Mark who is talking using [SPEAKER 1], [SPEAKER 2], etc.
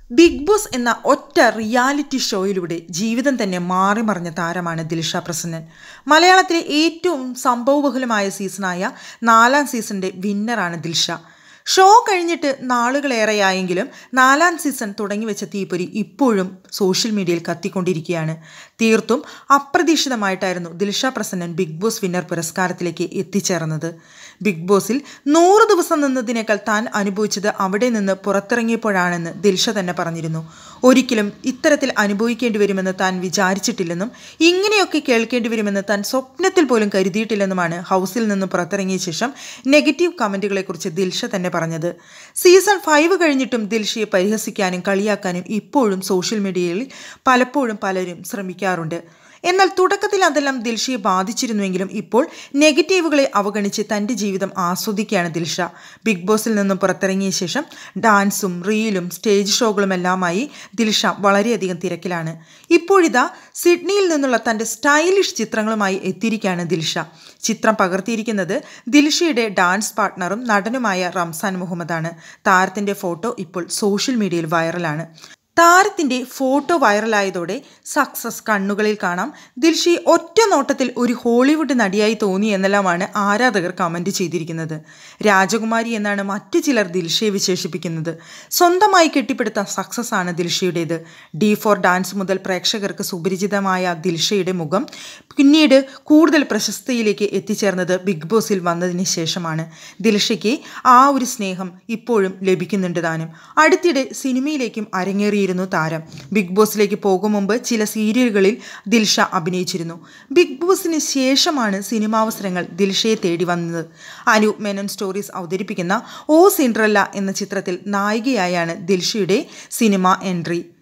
[SPEAKER 1] big boss എന്ന ഒറ്റ reality ഷോയിലൂടെ ജീവിതം തന്നെ മാറിമറിഞ്ഞ താരമാണ് ദിൽഷ പ്രസന്നൻ മലയാളത്തിലെ ഏറ്റവും സംഭവബഹുലമായ സീസണായ നാലാം സീസണിൻ്റെ വിന്നറാണ് ദിൽഷ ഷോ കഴിഞ്ഞിട്ട് നാളുകളേറെയായെങ്കിലും നാലാം സീസൺ തുടങ്ങിവെച്ച തീപ്പൊരി ഇപ്പോഴും സോഷ്യൽ മീഡിയയിൽ കത്തിക്കൊണ്ടിരിക്കുകയാണ് തീർത്തും അപ്രതീക്ഷിതമായിട്ടായിരുന്നു Dilsha Prasannan Bigg Boss winner പുരസ്കാരത്തിലേക്ക് എത്തിച്ചേർന്നത് ബിഗ് ബോസിൽ നൂറ് ദിവസം നിന്നതിനേക്കാൾ താൻ അനുഭവിച്ചത് അവിടെ നിന്ന് പുറത്തിറങ്ങിയപ്പോഴാണെന്ന് ദിൽഷ തന്നെ പറഞ്ഞിരുന്നു ഒരിക്കലും ഇത്തരത്തിൽ അനുഭവിക്കേണ്ടി വരുമെന്ന് താൻ വിചാരിച്ചിട്ടില്ലെന്നും ഇങ്ങനെയൊക്കെ കേൾക്കേണ്ടി വരുമെന്ന് താൻ സ്വപ്നത്തിൽ പോലും കരുതിയിട്ടില്ലെന്നുമാണ് ഹൗസിൽ നിന്ന് പുറത്തിറങ്ങിയ ശേഷം നെഗറ്റീവ് കമൻറ്റുകളെക്കുറിച്ച് ദിൽഷ തന്നെ പറഞ്ഞത് സീസൺ ഫൈവ് കഴിഞ്ഞിട്ടും ദിൽഷയെ പരിഹസിക്കാനും കളിയാക്കാനും ഇപ്പോഴും സോഷ്യൽ മീഡിയയിൽ പലപ്പോഴും പലരും ശ്രമിക്കാറുണ്ട് എന്നാൽ തുടക്കത്തിൽ അതെല്ലാം ദിൽഷയെ ബാധിച്ചിരുന്നുവെങ്കിലും ഇപ്പോൾ നെഗറ്റീവുകളെ അവഗണിച്ച് തൻ്റെ ജീവിതം ആസ്വദിക്കുകയാണ് ദിൽഷ ബിഗ് ബോസിൽ നിന്നും പുറത്തിറങ്ങിയ ശേഷം ഡാൻസും റീലും സ്റ്റേജ് ഷോകളുമെല്ലാമായി ദിൽഷ വളരെയധികം തിരക്കിലാണ് ഇപ്പോഴിതാ സിഡ്നിയിൽ നിന്നുള്ള തൻ്റെ സ്റ്റൈലിഷ് ചിത്രങ്ങളുമായി എത്തിയിരിക്കുകയാണ് ദിൽഷ ചിത്രം പകർത്തിയിരിക്കുന്നത് ദിൽഷയുടെ ഡാൻസ് പാർട്ട്ണറും നടനുമായ റംസാൻ മുഹമ്മദാണ് താരത്തിൻ്റെ ഫോട്ടോ ഇപ്പോൾ സോഷ്യൽ മീഡിയയിൽ വൈറലാണ് താരത്തിൻ്റെ ഫോട്ടോ വൈറലായതോടെ സക്സസ് കണ്ണുകളിൽ കാണാം ദിൽഷി ഒറ്റ നോട്ടത്തിൽ ഒരു ഹോളിവുഡ് നടിയായി തോന്നി എന്നെല്ലാമാണ് ആരാധകർ കമൻറ്റ് ചെയ്തിരിക്കുന്നത് രാജകുമാരി എന്നാണ് മറ്റു ചിലർ ദിൽഷയെ വിശേഷിപ്പിക്കുന്നത് സ്വന്തമായി കെട്ടിപ്പടുത്ത സക്സസ് ആണ് ദിൽഷയുടേത് ഡി ഫോർ ഡാൻസ് മുതൽ പ്രേക്ഷകർക്ക് സുപരിചിതമായ ദിൽഷയുടെ മുഖം പിന്നീട് കൂടുതൽ പ്രശസ്തിയിലേക്ക് എത്തിച്ചേർന്നത് ബിഗ് ബോസിൽ വന്നതിന് ശേഷമാണ് ദിൽഷയ്ക്ക് ആ ഒരു സ്നേഹം ഇപ്പോഴും ലഭിക്കുന്നുണ്ട് താനും അടുത്തിടെ സിനിമയിലേക്കും അരങ്ങേറി ആയിരുന്നു താരം ബിഗ് ബോസിലേക്ക് പോകും മുമ്പ് ചില സീരിയലുകളിൽ ദിൽഷ അഭിനയിച്ചിരുന്നു ബിഗ് ബോസിന് ശേഷമാണ് സിനിമാവസരങ്ങൾ ദിൽഷയെ തേടി വന്നത് അനൂപ് മേനോൻ സ്റ്റോറീസ് അവതരിപ്പിക്കുന്ന ഓ സിൻഡ്രല്ല എന്ന ചിത്രത്തിൽ നായികയായാണ് ദിൽഷയുടെ സിനിമ എൻട്രി